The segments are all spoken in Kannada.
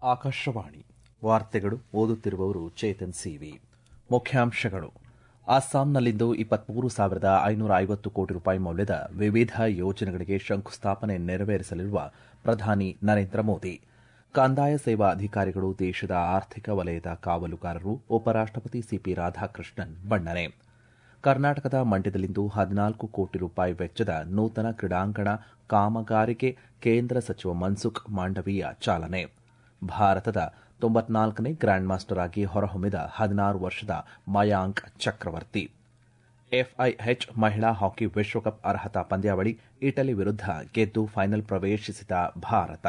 ಆಕಾಶವಾಣಿ ವಾರ್ತೆಗಳು ಓದುತ್ತಿರುವವರು ಚೇತನ್ ಸಿವಿ ಮುಖ್ಯಾಂಶಗಳು ಅಸ್ಸಾಂನಲ್ಲಿಂದು ಇಪ್ಪತ್ಮೂರು ಸಾವಿರದ ಐನೂರ ಐವತ್ತು ಕೋಟಿ ರೂಪಾಯಿ ಮೌಲ್ಯದ ವಿವಿಧ ಯೋಜನೆಗಳಿಗೆ ಶಂಕುಸ್ಥಾಪನೆ ನೆರವೇರಿಸಲಿರುವ ಪ್ರಧಾನಿ ನರೇಂದ್ರ ಮೋದಿ ಕಂದಾಯ ಸೇವಾ ಅಧಿಕಾರಿಗಳು ದೇಶದ ಆರ್ಥಿಕ ವಲಯದ ಕಾವಲುಗಾರರು ಉಪರಾಷ್ಟಪತಿ ಸಿಪಿ ರಾಧಾಕೃಷ್ಣನ್ ಬಣ್ಣನೆ ಕರ್ನಾಟಕದ ಮಂಡ್ಯದಲ್ಲಿಂದು ಹದಿನಾಲ್ಕು ಕೋಟಿ ರೂಪಾಯಿ ವೆಚ್ಚದ ನೂತನ ಕ್ರೀಡಾಂಗಣ ಕಾಮಗಾರಿಗೆ ಕೇಂದ್ರ ಸಚಿವ ಮನ್ಸುಖ್ ಮಾಂಡವೀಯ ಚಾಲನೆ ಭಾರತದ ತೊಂಬತ್ನಾಲ್ಕನೇ ಗ್ರ್ಯಾಂಡ್ ಮಾಸ್ಟರ್ ಆಗಿ ಹೊರಹೊಮ್ಮಿದ ಹದಿನಾರು ವರ್ಷದ ಮಯಾಂಕ್ ಚಕ್ರವರ್ತಿ ಎಫ್ಐಎಚ್ ಮಹಿಳಾ ಹಾಕಿ ವಿಶ್ವಕಪ್ ಅರ್ಹತಾ ಪಂದ್ಯಾವಳಿ ಇಟಲಿ ವಿರುದ್ಧ ಗೆದ್ದು ಫೈನಲ್ ಪ್ರವೇಶಿಸಿದ ಭಾರತ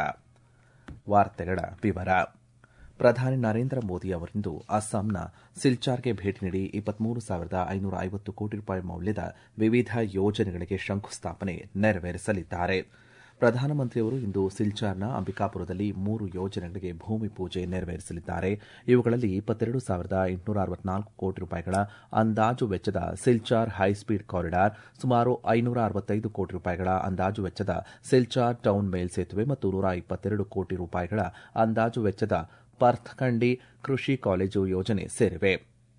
ವಾರ್ತೆಗಳ ವಿವರ ಪ್ರಧಾನಿ ನರೇಂದ್ರ ಮೋದಿ ಅವರಿಂದು ಅಸ್ಸಾಂನ ಸಿಲ್ಚಾರ್ಗೆ ಭೇಟಿ ನೀಡಿ ಇಪ್ಪತ್ಮೂರು ಸಾವಿರದ ಐನೂರ ಐವತ್ತು ಕೋಟಿ ರೂಪಾಯಿ ಮೌಲ್ಯದ ವಿವಿಧ ಯೋಜನೆಗಳಿಗೆ ಶಂಕುಸ್ಥಾಪನೆ ನೆರವೇರಿಸಲಿದ್ದಾರೆ ಪ್ರಧಾನಮಂತ್ರಿಯವರು ಇಂದು ಸಿಲ್ಚಾರ್ನ ಅಂಬಿಕಾಪುರದಲ್ಲಿ ಮೂರು ಯೋಜನೆಗಳಿಗೆ ಭೂಮಿ ಪೂಜೆ ನೆರವೇರಿಸಲಿದ್ದಾರೆ ಇವುಗಳಲ್ಲಿ ಇಪ್ಪತ್ತೆರಡು ಸಾವಿರದ ಎಂಟುನೂರ ಅರವತ್ನಾಲ್ಕು ಕೋಟಿ ರೂಪಾಯಿಗಳ ಅಂದಾಜು ವೆಚ್ಚದ ಸಿಲ್ಚಾರ್ ಹೈಸ್ಪೀಡ್ ಕಾರಿಡಾರ್ ಸುಮಾರು ಐನೂರ ಅರವತ್ತೈದು ಕೋಟಿ ರೂಪಾಯಿಗಳ ಅಂದಾಜು ವೆಚ್ಚದ ಸಿಲ್ಚಾರ್ ಟೌನ್ ಮೇಲ್ಸೇತುವೆ ಮತ್ತು ನೂರ ಇಪ್ಪತ್ತೆರಡು ಕೋಟಿ ರೂಪಾಯಿಗಳ ಅಂದಾಜು ವೆಚ್ಚದ ಪರ್ಥಖಂಡಿ ಕೃಷಿ ಕಾಲೇಜು ಯೋಜನೆ ಸೇರಿವೆ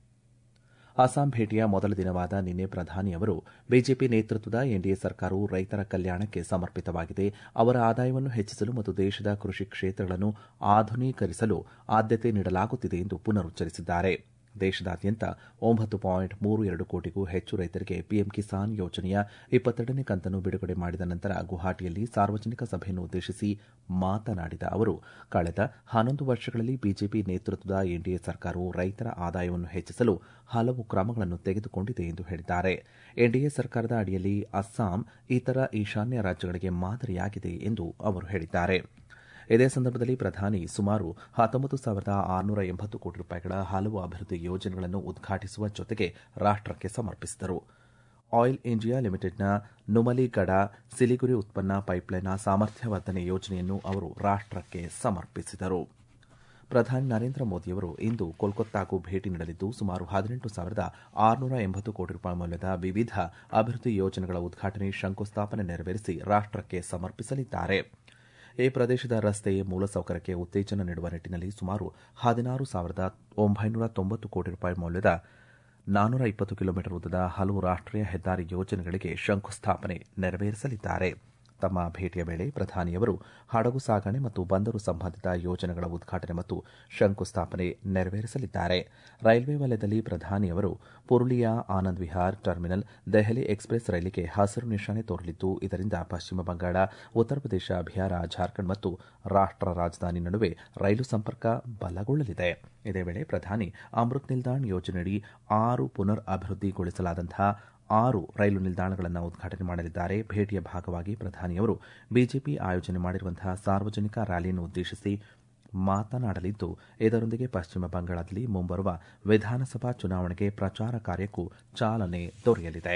ಅಸ್ಸಾಂ ಭೇಟಿಯ ಮೊದಲ ದಿನವಾದ ನಿನ್ನೆ ಪ್ರಧಾನಿ ಅವರು ಬಿಜೆಪಿ ನೇತೃತ್ವದ ಎನ್ಡಿಎ ಸರ್ಕಾರವು ರೈತರ ಕಲ್ಯಾಣಕ್ಕೆ ಸಮರ್ಪಿತವಾಗಿದೆ ಅವರ ಆದಾಯವನ್ನು ಹೆಚ್ಚಿಸಲು ಮತ್ತು ದೇಶದ ಕೃಷಿ ಕ್ಷೇತ್ರಗಳನ್ನು ಆಧುನೀಕರಿಸಲು ಆದ್ಯತೆ ನೀಡಲಾಗುತ್ತಿದೆ ಎಂದು ಪುನರುಚ್ಚರಿಸಿದ್ದಾರೆ ದೇಶದಾದ್ಯಂತ ಒಂಬತ್ತು ಪಾಯಿಂಟ್ ಮೂರು ಎರಡು ಕೋಟಿಗೂ ಹೆಚ್ಚು ರೈತರಿಗೆ ಪಿಎಂ ಕಿಸಾನ್ ಯೋಜನೆಯ ಇಪ್ಪತ್ತೆರಡನೇ ಕಂತನ್ನು ಬಿಡುಗಡೆ ಮಾಡಿದ ನಂತರ ಗುವಾಹಟಿಯಲ್ಲಿ ಸಾರ್ವಜನಿಕ ಸಭೆಯನ್ನು ಉದ್ದೇಶಿಸಿ ಮಾತನಾಡಿದ ಅವರು ಕಳೆದ ಹನ್ನೊಂದು ವರ್ಷಗಳಲ್ಲಿ ಬಿಜೆಪಿ ನೇತೃತ್ವದ ಎನ್ಡಿಎ ಸರ್ಕಾರವು ರೈತರ ಆದಾಯವನ್ನು ಹೆಚ್ಚಿಸಲು ಹಲವು ಕ್ರಮಗಳನ್ನು ತೆಗೆದುಕೊಂಡಿದೆ ಎಂದು ಹೇಳಿದ್ದಾರೆ ಎನ್ಡಿಎ ಸರ್ಕಾರದ ಅಡಿಯಲ್ಲಿ ಅಸ್ಸಾಂ ಇತರ ಈಶಾನ್ಯ ರಾಜ್ಯಗಳಿಗೆ ಮಾದರಿಯಾಗಿದೆ ಎಂದು ಅವರು ಹೇಳಿದ್ದಾರೆ ಇದೇ ಸಂದರ್ಭದಲ್ಲಿ ಪ್ರಧಾನಿ ಸುಮಾರು ಹತ್ತೊಂಬತ್ತು ಸಾವಿರದ ಆರುನೂರ ಎಂಬತ್ತು ಕೋಟಿ ರೂಪಾಯಿಗಳ ಹಲವು ಅಭಿವೃದ್ಧಿ ಯೋಜನೆಗಳನ್ನು ಉದ್ಘಾಟಿಸುವ ಜೊತೆಗೆ ರಾಷ್ಟಕ್ಕೆ ಸಮರ್ಪಿಸಿದರು ಆಯಿಲ್ ಇಂಡಿಯಾ ಲಿಮಿಟೆಡ್ನ ನುಮಲಿಗಡ ಸಿಲಿಗುರಿ ಉತ್ಪನ್ನ ಪೈಪ್ಲೈನ್ನ ಸಾಮರ್ಥ್ಯ ವರ್ಧನೆ ಯೋಜನೆಯನ್ನು ಅವರು ರಾಷ್ಟಕ್ಕೆ ಸಮರ್ಪಿಸಿದರು ಪ್ರಧಾನಿ ನರೇಂದ್ರ ಮೋದಿಯವರು ಇಂದು ಕೋಲ್ಕತ್ತಾಗೂ ಭೇಟಿ ನೀಡಲಿದ್ದು ಸುಮಾರು ಹದಿನೆಂಟು ಸಾವಿರದ ಆರುನೂರ ಎಂಬತ್ತು ಕೋಟಿ ರೂಪಾಯಿ ಮೌಲ್ಯದ ವಿವಿಧ ಅಭಿವೃದ್ಧಿ ಯೋಜನೆಗಳ ಉದ್ಘಾಟನೆ ಶಂಕುಸ್ಥಾಪನೆ ನೆರವೇರಿಸಿ ರಾಷ್ಟಕ್ಕೆ ಸಮರ್ಪಿಸಲಿದ್ದಾರೆ ಈ ಪ್ರದೇಶದ ರಸ್ತೆ ಮೂಲಸೌಕರ್ಯಕ್ಕೆ ಉತ್ತೇಜನ ನೀಡುವ ನಿಟ್ಟಿನಲ್ಲಿ ಸುಮಾರು ಹದಿನಾರು ಸಾವಿರದ ಒಂಬೈನೂರ ತೊಂಬತ್ತು ಕೋಟಿ ರೂಪಾಯಿ ಮೌಲ್ಯದ ನಾನ್ನೂರ ಇಪ್ಪತ್ತು ಕಿಲೋಮೀಟರ್ ಉದ್ದದ ಹಲವು ರಾಷ್ಟೀಯ ಹೆದ್ದಾರಿ ಯೋಜನೆಗಳಿಗೆ ಶಂಕುಸ್ಥಾಪನೆ ನೆರವೇರಿಸಲಿದ್ದಾರೆ ತಮ್ಮ ಭೇಟಿಯ ವೇಳೆ ಪ್ರಧಾನಿಯವರು ಹಡಗು ಸಾಗಣೆ ಮತ್ತು ಬಂದರು ಸಂಬಂಧಿತ ಯೋಜನೆಗಳ ಉದ್ಘಾಟನೆ ಮತ್ತು ಶಂಕುಸ್ಥಾಪನೆ ನೆರವೇರಿಸಲಿದ್ದಾರೆ ರೈಲ್ವೆ ವಲಯದಲ್ಲಿ ಪ್ರಧಾನಿಯವರು ಪುರುಲಿಯಾ ಆನಂದ್ ವಿಹಾರ್ ಟರ್ಮಿನಲ್ ದೆಹಲಿ ಎಕ್ಸ್ಪ್ರೆಸ್ ರೈಲಿಗೆ ಹಸಿರು ನಿಶಾನೆ ತೋರಲಿದ್ದು ಇದರಿಂದ ಪಶ್ಚಿಮ ಬಂಗಾಳ ಉತ್ತರ ಪ್ರದೇಶ ಬಿಹಾರ ಜಾರ್ಖಂಡ್ ಮತ್ತು ರಾಷ್ಟ ರಾಜಧಾನಿ ನಡುವೆ ರೈಲು ಸಂಪರ್ಕ ಬಲಗೊಳ್ಳಲಿದೆ ಇದೇ ವೇಳೆ ಪ್ರಧಾನಿ ಅಮೃತ್ ನಿಲ್ದಾಣ್ ಯೋಜನೆಯಡಿ ಆರು ಪುನರ್ ಅಭಿವೃದ್ಧಿಗೊಳಿಸಲಾದಂತಹ ಆರು ರೈಲು ನಿಲ್ದಾಣಗಳನ್ನು ಉದ್ಘಾಟನೆ ಮಾಡಲಿದ್ದಾರೆ ಭೇಟಿಯ ಭಾಗವಾಗಿ ಪ್ರಧಾನಿಯವರು ಬಿಜೆಪಿ ಆಯೋಜನೆ ಮಾಡಿರುವಂತಹ ಸಾರ್ವಜನಿಕ ರ್ಯಾಲಿಯನ್ನು ಉದ್ದೇಶಿಸಿ ಮಾತನಾಡಲಿದ್ದು ಇದರೊಂದಿಗೆ ಪಶ್ಚಿಮ ಬಂಗಾಳದಲ್ಲಿ ಮುಂಬರುವ ವಿಧಾನಸಭಾ ಚುನಾವಣೆಗೆ ಪ್ರಚಾರ ಕಾರ್ಯಕ್ಕೂ ಚಾಲನೆ ದೊರೆಯಲಿದೆ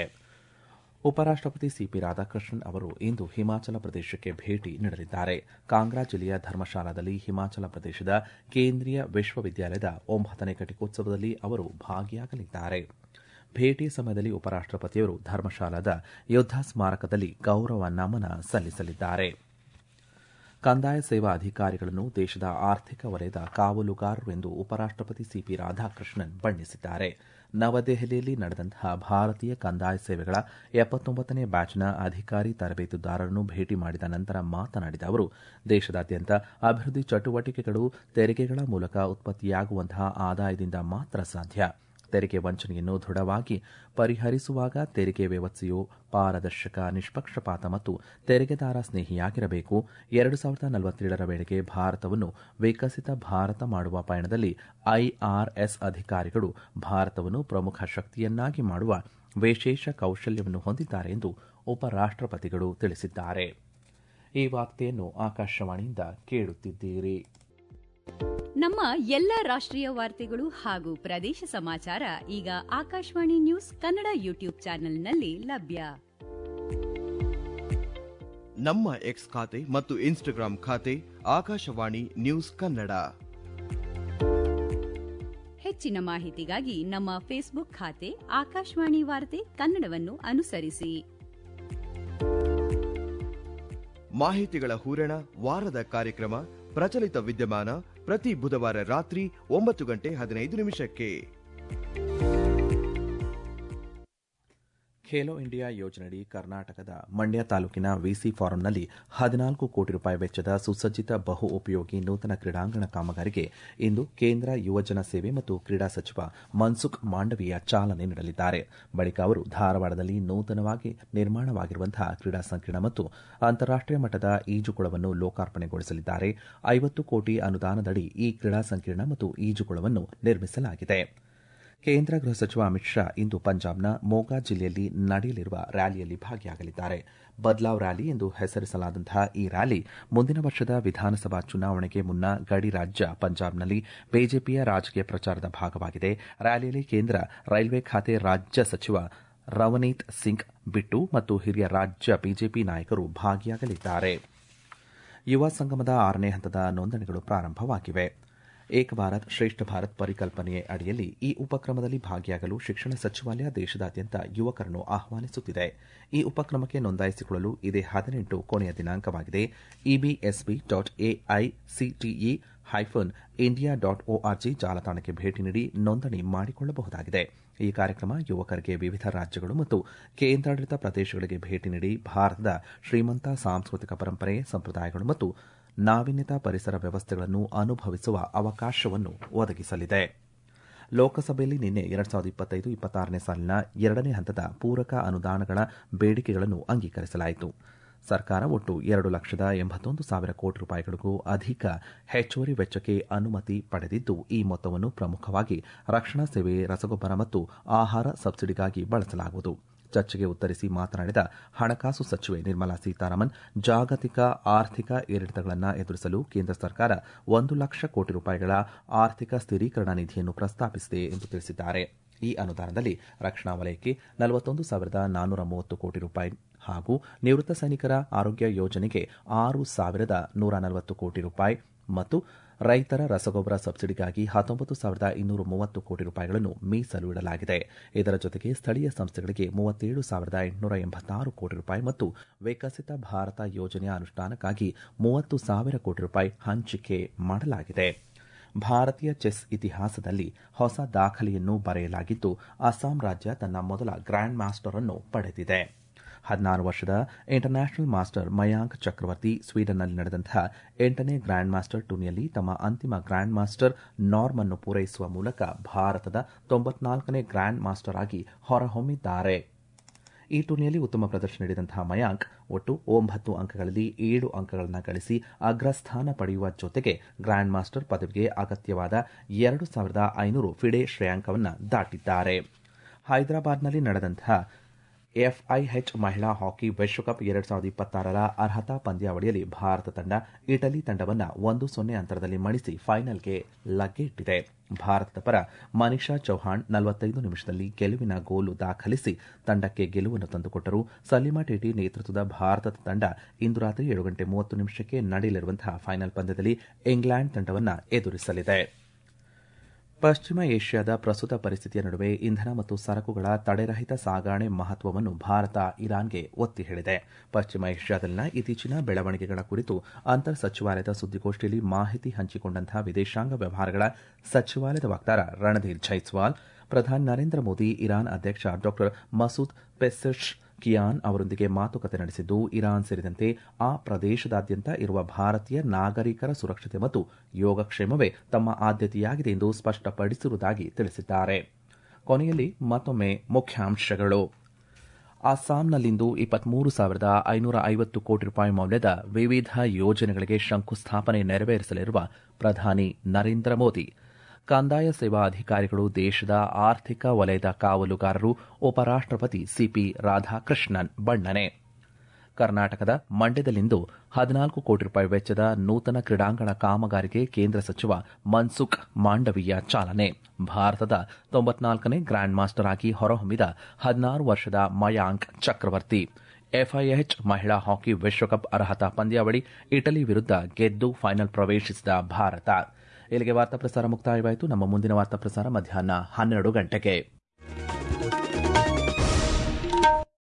ಉಪರಾಷ್ಟಪತಿ ಸಿಪಿ ರಾಧಾಕೃಷ್ಣನ್ ಅವರು ಇಂದು ಹಿಮಾಚಲ ಪ್ರದೇಶಕ್ಕೆ ಭೇಟಿ ನೀಡಲಿದ್ದಾರೆ ಕಾಂಗ್ರಾ ಜಿಲ್ಲೆಯ ಧರ್ಮಶಾಲಾದಲ್ಲಿ ಹಿಮಾಚಲ ಪ್ರದೇಶದ ಕೇಂದ್ರೀಯ ವಿಶ್ವವಿದ್ಯಾಲಯದ ಒಂಬತ್ತನೇ ಘಟಿಕೋತ್ಸವದಲ್ಲಿ ಅವರು ಭಾಗಿಯಾಗಲಿದ್ದಾರೆ ಭೇಟಿ ಸಮಯದಲ್ಲಿ ಉಪರಾಷ್ಟಪತಿಯವರು ಧರ್ಮಶಾಲಾದ ಯುದ್ಧ ಸ್ಮಾರಕದಲ್ಲಿ ಗೌರವ ನಮನ ಸಲ್ಲಿಸಲಿದ್ದಾರೆ ಕಂದಾಯ ಸೇವಾ ಅಧಿಕಾರಿಗಳನ್ನು ದೇಶದ ಆರ್ಥಿಕ ವಲಯದ ಕಾವಲುಗಾರರು ಎಂದು ಉಪರಾಷ್ಟಪತಿ ಸಿಪಿ ರಾಧಾಕೃಷ್ಣನ್ ಬಣ್ಣಿಸಿದ್ದಾರೆ ನವದೆಹಲಿಯಲ್ಲಿ ನಡೆದಂತಹ ಭಾರತೀಯ ಕಂದಾಯ ಸೇವೆಗಳ ಎಪ್ಪತ್ತೊಂಬತ್ತನೇ ಬ್ಯಾಚ್ನ ಅಧಿಕಾರಿ ತರಬೇತುದಾರರನ್ನು ಭೇಟಿ ಮಾಡಿದ ನಂತರ ಮಾತನಾಡಿದ ಅವರು ದೇಶದಾದ್ಯಂತ ಅಭಿವೃದ್ಧಿ ಚಟುವಟಿಕೆಗಳು ತೆರಿಗೆಗಳ ಮೂಲಕ ಉತ್ಪತ್ತಿಯಾಗುವಂತಹ ಆದಾಯದಿಂದ ಮಾತ್ರ ಸಾಧ್ಯ ತೆರಿಗೆ ವಂಚನೆಯನ್ನು ದೃಢವಾಗಿ ಪರಿಹರಿಸುವಾಗ ತೆರಿಗೆ ವ್ಯವಸ್ಥೆಯು ಪಾರದರ್ಶಕ ನಿಷ್ಪಕ್ಷಪಾತ ಮತ್ತು ತೆರಿಗೆದಾರ ಸ್ನೇಹಿಯಾಗಿರಬೇಕು ಎರಡು ಸಾವಿರದ ನಲವತ್ತೇಳರ ವೇಳೆಗೆ ಭಾರತವನ್ನು ವಿಕಸಿತ ಭಾರತ ಮಾಡುವ ಪಯಣದಲ್ಲಿ ಐಆರ್ಎಸ್ ಅಧಿಕಾರಿಗಳು ಭಾರತವನ್ನು ಪ್ರಮುಖ ಶಕ್ತಿಯನ್ನಾಗಿ ಮಾಡುವ ವಿಶೇಷ ಕೌಶಲ್ಯವನ್ನು ಹೊಂದಿದ್ದಾರೆ ಎಂದು ಉಪರಾಷ್ಟಪತಿಗಳು ತಿಳಿಸಿದ್ದಾರೆ ಈ ವಾರ್ತೆಯನ್ನು ಆಕಾಶವಾಣಿಯಿಂದ ಕೇಳುತ್ತಿದ್ದೀರಿ ನಮ್ಮ ಎಲ್ಲ ರಾಷ್ಟ್ರೀಯ ವಾರ್ತೆಗಳು ಹಾಗೂ ಪ್ರದೇಶ ಸಮಾಚಾರ ಈಗ ಆಕಾಶವಾಣಿ ನ್ಯೂಸ್ ಕನ್ನಡ ಯೂಟ್ಯೂಬ್ ಚಾನೆಲ್ನಲ್ಲಿ ಲಭ್ಯ ನಮ್ಮ ಎಕ್ಸ್ ಖಾತೆ ಮತ್ತು ಇನ್ಸ್ಟಾಗ್ರಾಂ ಖಾತೆ ಆಕಾಶವಾಣಿ ನ್ಯೂಸ್ ಕನ್ನಡ ಹೆಚ್ಚಿನ ಮಾಹಿತಿಗಾಗಿ ನಮ್ಮ ಫೇಸ್ಬುಕ್ ಖಾತೆ ಆಕಾಶವಾಣಿ ವಾರ್ತೆ ಕನ್ನಡವನ್ನು ಅನುಸರಿಸಿ ಮಾಹಿತಿಗಳ ಹೂರಣ ವಾರದ ಕಾರ್ಯಕ್ರಮ ಪ್ರಚಲಿತ ವಿದ್ಯಮಾನ ಪ್ರತಿ ಬುಧವಾರ ರಾತ್ರಿ ಒಂಬತ್ತು ಗಂಟೆ ಹದಿನೈದು ನಿಮಿಷಕ್ಕೆ ಖೇಲೋ ಇಂಡಿಯಾ ಯೋಜನೆಯಡಿ ಕರ್ನಾಟಕದ ಮಂಡ್ಯ ತಾಲೂಕಿನ ವಿಸಿ ಫಾರಂನಲ್ಲಿ ಹದಿನಾಲ್ಕು ಕೋಟಿ ರೂಪಾಯಿ ವೆಚ್ಚದ ಸುಸಜ್ಜಿತ ಬಹು ಉಪಯೋಗಿ ನೂತನ ಕ್ರೀಡಾಂಗಣ ಕಾಮಗಾರಿಗೆ ಇಂದು ಕೇಂದ್ರ ಯುವಜನ ಸೇವೆ ಮತ್ತು ಕ್ರೀಡಾ ಸಚಿವ ಮನ್ಸುಖ್ ಮಾಂಡವೀಯ ಚಾಲನೆ ನೀಡಲಿದ್ದಾರೆ ಬಳಿಕ ಅವರು ಧಾರವಾಡದಲ್ಲಿ ನೂತನವಾಗಿ ನಿರ್ಮಾಣವಾಗಿರುವಂತಹ ಕ್ರೀಡಾ ಸಂಕೀರ್ಣ ಮತ್ತು ಅಂತಾರಾಷ್ಟೀಯ ಮಟ್ಟದ ಈಜುಕೊಳವನ್ನು ಲೋಕಾರ್ಪಣೆಗೊಳಿಸಲಿದ್ದಾರೆ ಐವತ್ತು ಕೋಟಿ ಅನುದಾನದಡಿ ಈ ಕ್ರೀಡಾ ಸಂಕೀರ್ಣ ಮತ್ತು ಈಜುಕೊಳವನ್ನು ನಿರ್ಮಿಸಲಾಗಿದೆ ಕೇಂದ್ರ ಗೃಹ ಸಚಿವ ಅಮಿತ್ ಶಾ ಇಂದು ಪಂಜಾಬ್ನ ಮೋಗಾ ಜಿಲ್ಲೆಯಲ್ಲಿ ನಡೆಯಲಿರುವ ರ್ಯಾಲಿಯಲ್ಲಿ ಭಾಗಿಯಾಗಲಿದ್ದಾರೆ ಬದ್ಲಾವ್ ರ್ಯಾಲಿ ಎಂದು ಹೆಸರಿಸಲಾದಂತಹ ಈ ರ್ಯಾಲಿ ಮುಂದಿನ ವರ್ಷದ ವಿಧಾನಸಭಾ ಚುನಾವಣೆಗೆ ಮುನ್ನ ಗಡಿ ರಾಜ್ಯ ಪಂಜಾಬ್ನಲ್ಲಿ ಬಿಜೆಪಿಯ ರಾಜಕೀಯ ಪ್ರಚಾರದ ಭಾಗವಾಗಿದೆ ರ್ಯಾಲಿಯಲ್ಲಿ ಕೇಂದ್ರ ರೈಲ್ವೆ ಖಾತೆ ರಾಜ್ಯ ಸಚಿವ ರವನೀತ್ ಸಿಂಗ್ ಬಿಟ್ಟು ಮತ್ತು ಹಿರಿಯ ರಾಜ್ಯ ಬಿಜೆಪಿ ನಾಯಕರು ಭಾಗಿಯಾಗಲಿದ್ದಾರೆ ಯುವ ಸಂಗಮದ ಆರನೇ ಹಂತದ ನೋಂದಣಿಗಳು ಪ್ರಾರಂಭವಾಗಿವೆ ಏಕ ಭಾರತ್ ಶ್ರೇಷ್ಠ ಭಾರತ್ ಪರಿಕಲ್ಪನೆಯ ಅಡಿಯಲ್ಲಿ ಈ ಉಪಕ್ರಮದಲ್ಲಿ ಭಾಗಿಯಾಗಲು ಶಿಕ್ಷಣ ಸಚಿವಾಲಯ ದೇಶದಾದ್ಯಂತ ಯುವಕರನ್ನು ಆಹ್ವಾನಿಸುತ್ತಿದೆ ಈ ಉಪಕ್ರಮಕ್ಕೆ ನೋಂದಾಯಿಸಿಕೊಳ್ಳಲು ಇದೇ ಹದಿನೆಂಟು ಕೊನೆಯ ದಿನಾಂಕವಾಗಿದೆ EBSB dot AICTE hyphen India dot ORG ಜಾಲತಾಣಕ್ಕೆ ಭೇಟಿ ನೀಡಿ ನೋಂದಣಿ ಮಾಡಿಕೊಳ್ಳಬಹುದಾಗಿದೆ ಈ ಕಾರ್ಯಕ್ರಮ ಯುವಕರಿಗೆ ವಿವಿಧ ರಾಜ್ಯಗಳು ಮತ್ತು ಕೇಂದ್ರಾಡಳಿತ ಪ್ರದೇಶಗಳಿಗೆ ಭೇಟಿ ನೀಡಿ ಭಾರತದ ಶ್ರೀಮಂತ ಸಾಂಸ್ಕೃತಿಕ ಪರಂಪರೆ ಸಂಪ್ರದಾಯಗಳು ಮತ್ತು ನಾವೀನ್ಯತಾ ಪರಿಸರ ವ್ಯವಸ್ಥೆಗಳನ್ನು ಅನುಭವಿಸುವ ಅವಕಾಶವನ್ನು ಒದಗಿಸಲಿದೆ ಲೋಕಸಭೆಯಲ್ಲಿ ನಿನ್ನೆ ಎರಡ್ ಸಾವಿರದ ಇಪ್ಪತ್ತೈದು ಇಪ್ಪತ್ತಾರನೇ ಸಾಲಿನ ಎರಡನೇ ಹಂತದ ಪೂರಕ ಅನುದಾನಗಳ ಬೇಡಿಕೆಗಳನ್ನು ಅಂಗೀಕರಿಸಲಾಯಿತು ಸರ್ಕಾರ ಒಟ್ಟು ಎರಡು ಲಕ್ಷದ ಎಂಬತ್ತೊಂದು ಸಾವಿರ ಕೋಟಿ ರೂಪಾಯಿಗಳಿಗೂ ಅಧಿಕ ಹೆಚ್ಚುವರಿ ವೆಚ್ಚಕ್ಕೆ ಅನುಮತಿ ಪಡೆದಿದ್ದು ಈ ಮೊತ್ತವನ್ನು ಪ್ರಮುಖವಾಗಿ ರಕ್ಷಣಾ ಸೇವೆ ರಸಗೊಬ್ಬರ ಮತ್ತು ಆಹಾರ ಸಬ್ಸಿಡಿಗಾಗಿ ಬಳಸಲಾಗುವುದು ಚರ್ಚೆಗೆ ಉತ್ತರಿಸಿ ಮಾತನಾಡಿದ ಹಣಕಾಸು ಸಚಿವೆ ನಿರ್ಮಲಾ ಸೀತಾರಾಮನ್ ಜಾಗತಿಕ ಆರ್ಥಿಕ ಏರಿಳಿತಗಳನ್ನು ಎದುರಿಸಲು ಕೇಂದ್ರ ಸರ್ಕಾರ ಒಂದು ಲಕ್ಷ ಕೋಟಿ ರೂಪಾಯಿಗಳ ಆರ್ಥಿಕ ಸ್ಥಿರೀಕರಣ ನಿಧಿಯನ್ನು ಪ್ರಸ್ತಾಪಿಸಿದೆ ಎಂದು ತಿಳಿಸಿದ್ದಾರೆ ಈ ಅನುದಾನದಲ್ಲಿ ರಕ್ಷಣಾ ವಲಯಕ್ಕೆ ನಲವತ್ತೊಂದು ಸಾವಿರದ ನಾನ್ನೂರ ಮೂವತ್ತು ಕೋಟಿ ರೂಪಾಯಿ ಹಾಗೂ ನಿವೃತ್ತ ಸೈನಿಕರ ಆರೋಗ್ಯ ಯೋಜನೆಗೆ ಆರು ಸಾವಿರದ ನೂರ ನಲವತ್ತು ಕೋಟಿ ರೂಪಾಯಿ ಮತ್ತು ರೈತರ ರಸಗೊಬ್ಬರ ಸಬ್ಸಿಡಿಗಾಗಿ ಹತ್ತೊಂಬತ್ತು ಸಾವಿರದ ಇನ್ನೂರ ಮೂವತ್ತು ಕೋಟಿ ರೂಪಾಯಿಗಳನ್ನು ಮೀಸಲು ಇಡಲಾಗಿದೆ ಇದರ ಜೊತೆಗೆ ಸ್ಥಳೀಯ ಸಂಸ್ಥೆಗಳಿಗೆ ಮೂವತ್ತೇಳು ಸಾವಿರದ ಎಂಟುನೂರ ಎಂಬತ್ತಾರು ಕೋಟಿ ರೂಪಾಯಿ ಮತ್ತು ವಿಕಸಿತ ಭಾರತ ಯೋಜನೆಯ ಅನುಷ್ಠಾನಕ್ಕಾಗಿ ಮೂವತ್ತು ಸಾವಿರ ಕೋಟಿ ರೂಪಾಯಿ ಹಂಚಿಕೆ ಮಾಡಲಾಗಿದೆ ಭಾರತೀಯ ಚೆಸ್ ಇತಿಹಾಸದಲ್ಲಿ ಹೊಸ ದಾಖಲೆಯನ್ನು ಬರೆಯಲಾಗಿದ್ದು ಅಸ್ಸಾಂ ರಾಜ್ಯ ತನ್ನ ಮೊದಲ ಗ್ರ್ಯಾಂಡ್ ಮಾಸ್ಟರ್ ಅನ್ನು ಪಡೆದಿದೆ ಹದಿನಾರು ವರ್ಷದ ಇಂಟರ್ನ್ಯಾಷನಲ್ ಮಾಸ್ಟರ್ ಮಯಾಂಕ್ ಚಕ್ರವರ್ತಿ ಸ್ವೀಡನ್ನಲ್ಲಿ ನಡೆದಂತಹ ಎಂಟನೇ ಗ್ರ್ಯಾಂಡ್ ಮಾಸ್ಟರ್ ಟೂರ್ನಿಯಲ್ಲಿ ತಮ್ಮ ಅಂತಿಮ ಗ್ರ್ಯಾಂಡ್ ಮಾಸ್ಟರ್ ನಾರ್ಮ್ ಅನ್ನು ಪೂರೈಸುವ ಮೂಲಕ ಭಾರತದ ತೊಂಬತ್ನಾಲ್ಕನೇ ಗ್ರ್ಯಾಂಡ್ ಮಾಸ್ಟರ್ ಆಗಿ ಹೊರಹೊಮ್ಮಿದ್ದಾರೆ ಈ ಟೂರ್ನಿಯಲ್ಲಿ ಉತ್ತಮ ಪ್ರದರ್ಶನ ನೀಡಿದಂತಹ ಮಯಾಂಕ್ ಒಟ್ಟು ಒಂಬತ್ತು ಅಂಕಗಳಲ್ಲಿ ಏಳು ಅಂಕಗಳನ್ನು ಗಳಿಸಿ ಅಗ್ರಸ್ಥಾನ ಪಡೆಯುವ ಜೊತೆಗೆ ಗ್ರ್ಯಾಂಡ್ ಮಾಸ್ಟರ್ ಪದವಿಗೆ ಅಗತ್ಯವಾದ ಎರಡು ಸಾವಿರದ ಐನೂರು ಫಿಡೆ ಶ್ರೇಯಾಂಕವನ್ನು ದಾಟಿದ್ದಾರೆ ಹೈದರಾಬಾದ್ನಲ್ಲಿ ನಡೆದಂತಹ ಎಫ್ಐಎಚ್ ಮಹಿಳಾ ಹಾಕಿ ವಿಶ್ವಕಪ್ ಎರಡ್ ಸಾವಿರದ ಇಪ್ಪತ್ತಾರರ ಅರ್ಹತಾ ಪಂದ್ಯಾವಳಿಯಲ್ಲಿ ಭಾರತ ತಂಡ ಇಟಲಿ ತಂಡವನ್ನು ಒಂದು ಸೊನ್ನೆ ಅಂತರದಲ್ಲಿ ಮಣಿಸಿ ಫೈನಲ್ಗೆ ಲಗ್ಗೆಯಿಟ್ಟಿದೆ ಭಾರತದ ಪರ ಮನಿಷಾ ಚೌಹಾಣ್ ನಲವತ್ತೈದು ನಿಮಿಷದಲ್ಲಿ ಗೆಲುವಿನ ಗೋಲು ದಾಖಲಿಸಿ ತಂಡಕ್ಕೆ ಗೆಲುವನ್ನು ತಂದುಕೊಟ್ಟರು ಸಲೀಮಾ ಟೇಟಿ ನೇತೃತ್ವದ ಭಾರತದ ತಂಡ ಇಂದು ರಾತ್ರಿ ಏಳು ಗಂಟೆ ಮೂವತ್ತು ನಿಮಿಷಕ್ಕೆ ನಡೆಯಲಿರುವಂತಹ ಫೈನಲ್ ಪಂದ್ಯದಲ್ಲಿ ಇಂಗ್ಲೆಂಡ್ ತಂಡವನ್ನು ಎದುರಿಸಲಿದೆ ಪಶ್ಚಿಮ ಏಷ್ಯಾದ ಪ್ರಸ್ತುತ ಪರಿಸ್ಥಿತಿಯ ನಡುವೆ ಇಂಧನ ಮತ್ತು ಸರಕುಗಳ ತಡೆರಹಿತ ಸಾಗಣೆ ಮಹತ್ವವನ್ನು ಭಾರತ ಇರಾನ್ಗೆ ಒತ್ತಿ ಹೇಳಿದೆ ಪಶ್ಚಿಮ ಏಷ್ಯಾದಲ್ಲಿನ ಇತ್ತೀಚಿನ ಬೆಳವಣಿಗೆಗಳ ಕುರಿತು ಅಂತರ್ ಸಚಿವಾಲಯದ ಸುದ್ದಿಗೋಷ್ಠಿಯಲ್ಲಿ ಮಾಹಿತಿ ಹಂಚಿಕೊಂಡಂತಹ ವಿದೇಶಾಂಗ ವ್ಯವಹಾರಗಳ ಸಚಿವಾಲಯದ ವಕ್ತಾರ ರಣಧೀರ್ ಜೈಸ್ವಾಲ್ ಪ್ರಧಾನಿ ನರೇಂದ್ರ ಮೋದಿ ಇರಾನ್ ಅಧ್ಯಕ್ಷ ಡಾ ಮಸೂದ್ ಪೆಸೆಶ್ ಕಿಯಾನ್ ಅವರೊಂದಿಗೆ ಮಾತುಕತೆ ನಡೆಸಿದ್ದು ಇರಾನ್ ಸೇರಿದಂತೆ ಆ ಪ್ರದೇಶದಾದ್ಯಂತ ಇರುವ ಭಾರತೀಯ ನಾಗರಿಕರ ಸುರಕ್ಷತೆ ಮತ್ತು ಯೋಗಕ್ಷೇಮವೇ ತಮ್ಮ ಆದ್ಯತೆಯಾಗಿದೆ ಎಂದು ಸ್ಪಷ್ಟಪಡಿಸಿರುವುದಾಗಿ ತಿಳಿಸಿದ್ದಾರೆ ಕೊನೆಯಲ್ಲಿ ಮತ್ತೊಮ್ಮೆ ಮುಖ್ಯಾಂಶಗಳು ಅಸ್ಸಾಂನಲ್ಲಿಂದು ಇಪ್ಪತ್ಮೂರು ಸಾವಿರದ ಐನೂರ ಐವತ್ತು ಕೋಟಿ ರೂಪಾಯಿ ಮೌಲ್ಯದ ವಿವಿಧ ಯೋಜನೆಗಳಿಗೆ ಶಂಕುಸ್ಥಾಪನೆ ನೆರವೇರಿಸಲಿರುವ ಪ್ರಧಾನಿ ನರೇಂದ್ರ ಮೋದಿ ಕಂದಾಯ ಸೇವಾ ಅಧಿಕಾರಿಗಳು ದೇಶದ ಆರ್ಥಿಕ ವಲಯದ ಕಾವಲುಗಾರರು ಉಪರಾಷ್ಟಪತಿ ಸಿಪಿ ರಾಧಾಕೃಷ್ಣನ್ ಬಣ್ಣನೆ ಕರ್ನಾಟಕದ ಮಂಡ್ಯದಲ್ಲಿಂದು ಹದಿನಾಲ್ಕು ಕೋಟಿ ರೂಪಾಯಿ ವೆಚ್ಚದ ನೂತನ ಕ್ರೀಡಾಂಗಣ ಕಾಮಗಾರಿಗೆ ಕೇಂದ್ರ ಸಚಿವ ಮನ್ಸುಖ್ ಮಾಂಡವೀಯ ಚಾಲನೆ ಭಾರತದ ತೊಂಬತ್ನಾಲ್ಕನೇ ಗ್ರ್ಯಾಂಡ್ ಮಾಸ್ಟರ್ ಆಗಿ ಹೊರಹೊಮ್ಮಿದ ಹದಿನಾರು ವರ್ಷದ ಮಯಾಂಕ್ ಚಕ್ರವರ್ತಿ ಎಫ್ಐಎಚ್ ಮಹಿಳಾ ಹಾಕಿ ವಿಶ್ವಕಪ್ ಅರ್ಹತಾ ಪಂದ್ಯಾವಳಿ ಇಟಲಿ ವಿರುದ್ಧ ಗೆದ್ದು ಫೈನಲ್ ಪ್ರವೇಶಿಸಿದ ಭಾರತ ಇಲ್ಲಿಗೆ ವಾರ್ತಾ ಪ್ರಸಾರ ಮುಕ್ತಾಯವಾಯಿತು ನಮ್ಮ ಮುಂದಿನ ವಾರ್ತಾ ಪ್ರಸಾರ ಮಧ್ಯಾಹ್ನ ಹನ್ನೆರಡು ಗಂಟೆಗೆ